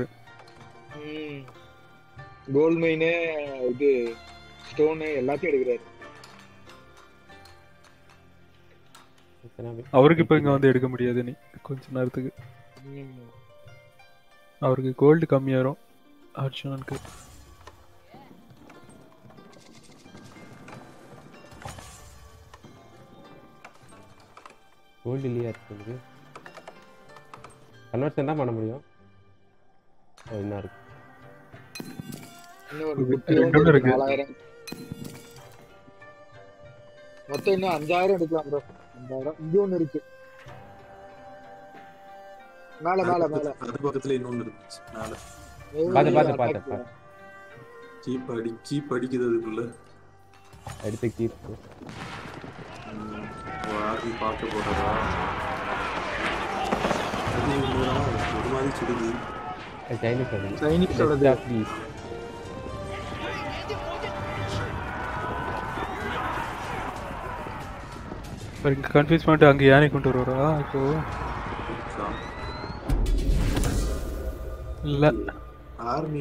கோல்ட் மைனு இது ஸ்டோனு எல்லாத்தையும் எடுக்கிறாரு அவருக்கு இப்ப இங்க வந்து எடுக்க முடியாது நீ கொஞ்ச நேரத்துக்கு அவருக்கு கோல்டு கம்மியாயிரும் அர்ஜுனனுக்கு கோல்டு இல்லையா இருக்கு கன்வர்ஷன் தான் பண்ண முடியும் ஓ, இன்னும் இருக்கு இன்னும் ஒரு இது குட்டி ரெண்டு ஒன்று இருக்கு. நாலாயிரம் மொத்தம் இன்னும் அஞ்சாயிரம் எடுக்கலாம் ப்ரோ அஞ்சாயிரம் இங்க ஒண்ணு இருக்கு மேல மேல மேல அது பக்கத்துல இன்னொன்னு இருந்துச்சு மேல பாத்து, பாத்து, பாத்து, பாத்து. கீப் அடி கீப் அடிக்குது அதுக்குள்ள அடுத்து கீப் ஆர்மி பார்க்க போறதா அது இன்னொரு ஒரு மாதிரி சுடுது சைனீஸ் வருது சைனீஸோடது. ப்ளீஸ் அவர் இங்க கன்ஃபியூஸ் பண்ணிட்டு அங்க யானை கொண்டு வருவாரா இப்போ இல்ல ஆர்மி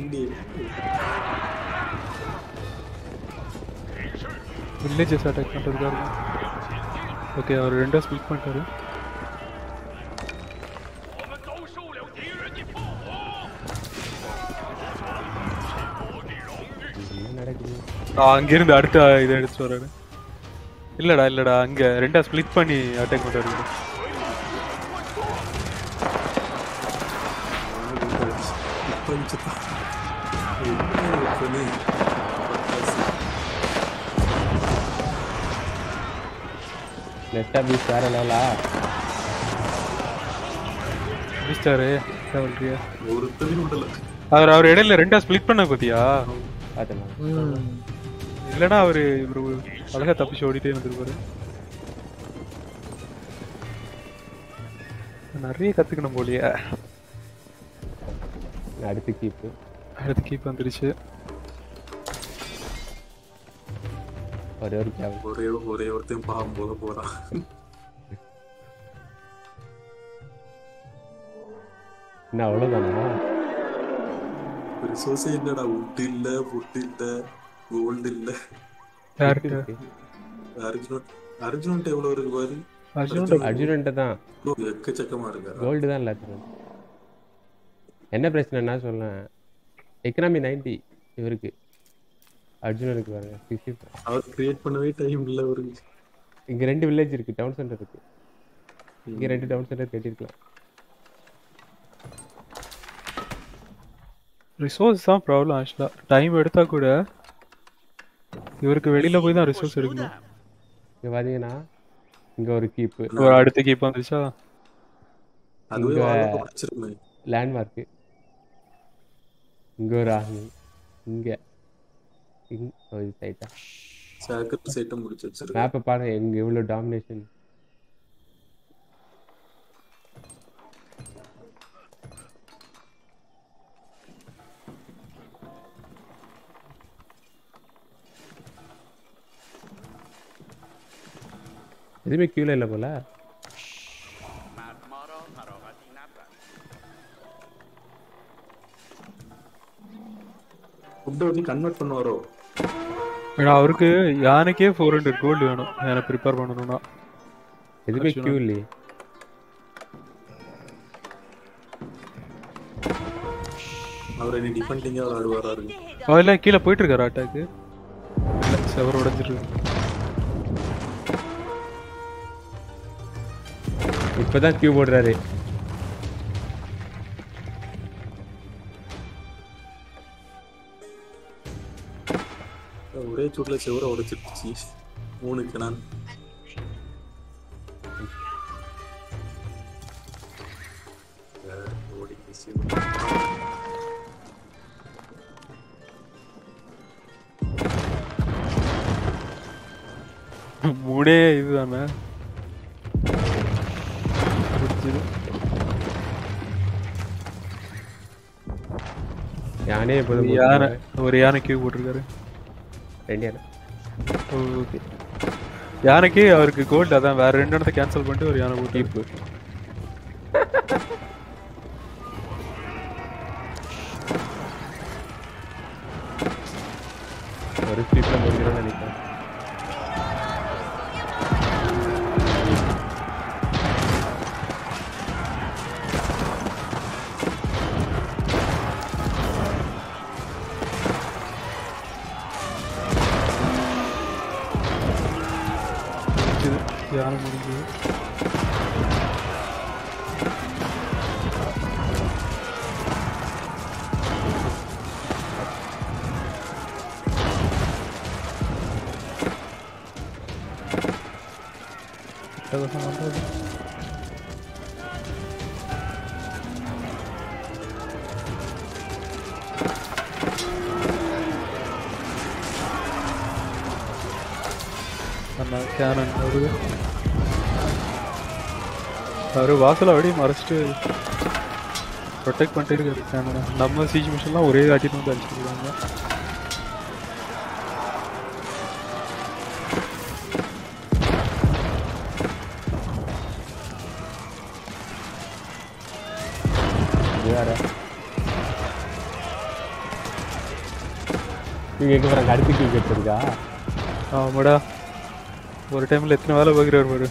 வில்லேஜஸ் அட்டாக் பண்றதுக்காக இருக்கும் ஓகே அவர் ரெண்டா ஸ்பிளிட் பண்ணிட்டாரு என்ன நடக்குது ஆ, அங்கிருந்து அடுத்த இதை எடுத்து வர்றாரு இல்லடா இல்லடா அங்க ரெண்டா ஸ்பிளிட் பண்ணி அட்டாக் பண்றாரு நெக்ஸ்ட் பீஸ் வேற லெவலா மிஸ்டரு கவல்றியா ஒருத்தரையும் விடல அவர் அவர் இடையில ரெண்டா ஸ்பிளிட் பண்ண பாத்தியா பார்த்துக்கலாம் இல்லனா அவரு இவரு அழகா தப்பிச்சு ஓடிட்டே வந்துருப்பாரு நிறைய கத்துக்கணும் போலியே அடுத்து கீப்பு அடுத்து கீப் வந்துருச்சு ஒரே ஒரு கேவல் ஒரே ஒரே ஒருத்தையும் பாவம் போல போறான் என்ன அவ்வளோதானா ரிசோர்ஸே இல்லடா உட் இல்ல ஃபுட் இல்ல கோல்டு இல்ல யாருக்கு அர்ஜுனன் அர்ஜுனன்ட்ட எவ்வளவு இருக்கு பாரு அர்ஜுன் அர்ஜுனன்ட்ட தான் ஓ, எக்கச்சக்கமா இருக்கா கோல்டு தான் எல்லாத்துக்கும் என்ன பிரச்சனைனா சொல்லேன் எக்கனாமி நைன்டி இவருக்கு அர்ஜுனனுக்கு பாருங்க சிக்ஸ்டி அவர் கிரியேட் பண்ணவே டைம் இல்ல அவருக்கு இங்க ரெண்டு வில்லேஜ் இருக்கு டவுன் சென்டர் இருக்கு இங்க ரெண்டு டவுன் சென்டர் கட்டியிருக்கலாம் ரிசோர்ஸ் தான் ப்ராப்ளம் ஆக்சுவலா டைம் எடுத்தா கூட இவருக்கு வெளியில போய் தான் ரிசோர்ஸ் எடுக்கணும் இங்க பாத்தீங்கன்னா இங்க ஒரு கீப்பு ஒரு அடுத்த கீப் வந்துச்சா அதுவே வாழ்க்கை பிடிச்சிருமே லேண்ட்மார்க்கு இங்க ஒரு ஆகு இங்க இங்க ஒரு சைட்டா சாக்கர் சைட்டம் முடிச்சு வச்சிருக்கேன் மேப்பை பாருங்க எங்க எவ்வளவு டாமினேஷன் எதுவுமே கியூல இல்லை போல ஃபுட்டை வந்து கன்வெர்ட் பண்ணுவாரோ ஏன்னா அவருக்கு யானைக்கே ஃபோர் ஹண்ட்ரட் கோல்டு வேணும் யானை ப்ரிப்பேர் பண்ணணும்னா எதுவுமே Actually. கியூ இல்லையே அவர் என்ன டிஃபெண்டிங்கா விளையாடுவாரா அவெல்லாம் கீழே போயிட்டு இருக்காரு அட்டாக்கு செவர் உடஞ்சிருக்கு இப்பதான் கியூ போடுறாரு ஒரே சூட்ல செவரை உடைச்சிருச்சு மூணு கிணான் மூடே இதுதானே முடிஞ்சது. யானே எப்போதும் ஒரு யானை ஒரு யானை கியூ போட்டிருக்காரு ரெண்டு யானை ஓகே யானைக்கு அவருக்கு கோல்டு அதான் வேற ரெண்டு இடத்த கேன்சல் பண்ணிட்டு ஒரு யானை போட்டு இப்போ ஒரு ஸ்ட்ரீட்ல முடிக்கிறோம்னு நினைக்கிறேன் முடிஞ்சது யானை முடிஞ்சது அட்டகாசம் பண்றது. நம்ம கேனன் வருது அவரு வாசல அப்படியே மறைச்சிட்டு ப்ரொடெக்ட் பண்ணிட்டு இருக்காரு கேனனை நம்ம சிஜி மிஷன்லாம் ஒரே ஆட்டிட்டு வந்து அடிச்சிருக்காங்க இது வேற நீங்க எங்க போறாங்க அடுத்து கியூ கேட்டிருக்கா ஆமாடா ஒரு டைம்ல எத்தனை வேலை பார்க்குறாரு பாரு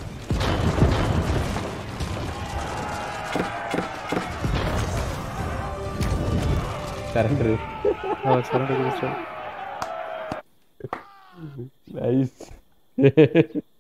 சரண்டர் ஆ சரண்டர் கொடுத்தாரு நைஸ்